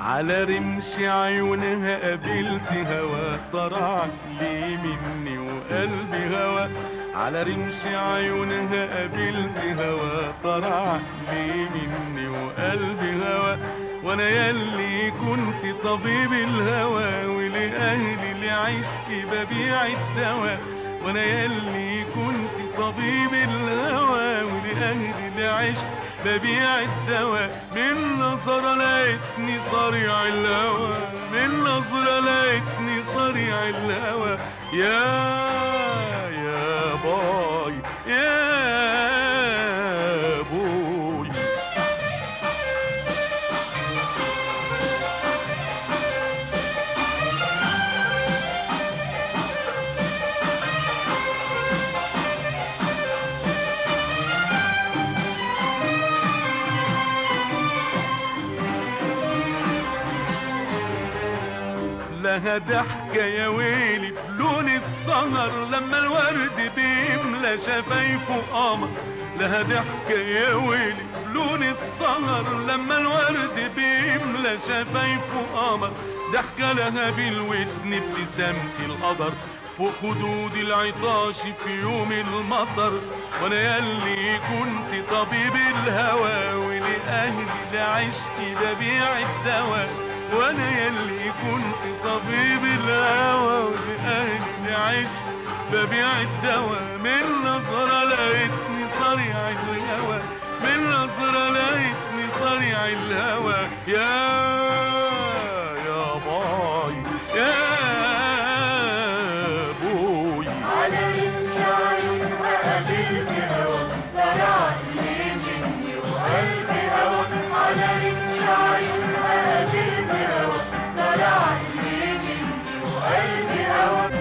على رمش عيونها قابلت هوا طرع لي مني وقلبي هوا على رمش عيونها قابلت هوا طرع لي مني وقلبي هوا وانا يلي كنت طبيب الهوى ولاهلي لعشقي ببيع الدواء وانا يلي كنت طبيب الهوى ولاهلي لعشق ببيع الدواء من نظرة لقيتني صريع الهوى من نظرة لقيتني صريع الهوى يا يا باي يا بوي لها ضحكة يا ويلي بلون السهر لما الورد بيملى شفايفه قمر لها ضحكة يا ويلي بلون السهر لما الورد بيملى شفايفه قمر ضحكة لها بالودن ابتسامة القدر فوق خدود العطاش في يوم المطر وانا يلي كنت طبيب الهوى ولاهلي لعشقي ببيع الدواء وانا يلي كنت طبيب الهوى ولاهلي لعشقي ببيع الدواء من نظرة لقيتني صريع الهوى من نظرة لقيتني صريع الهوى يا يا باي يا بوي على رمش عيونها قابلت هوا طلع لي مني وقلبي هوا على رمش عيونها قابلت هوا طلع لي مني وقلبي هوا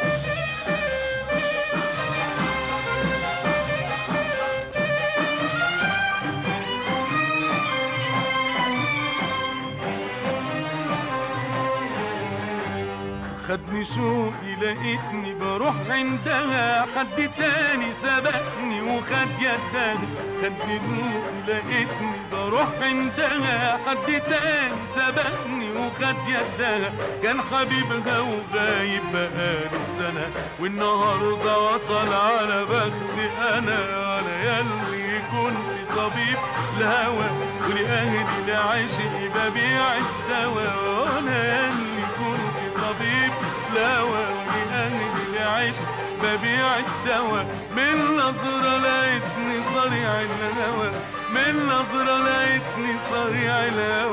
خدني شوقي لقيتني بروح عندها حد تاني سبقني وخد يدها خدني شوقي لقيتني بروح عندها حد تاني سبقني وخد يدها كان حبيبها وغايب بقاله سنة والنهاردة وصل على بختي أنا أنا يلي كنت طبيب الهوى ولأهلي لعشقي ببيع الدواء وأنا يلي كنت طبيب الهوى ولأهلي لعشق ببيع الدواء من نظرة لقيتني صريع الهوى من نظرة لقيتني صريع الهوى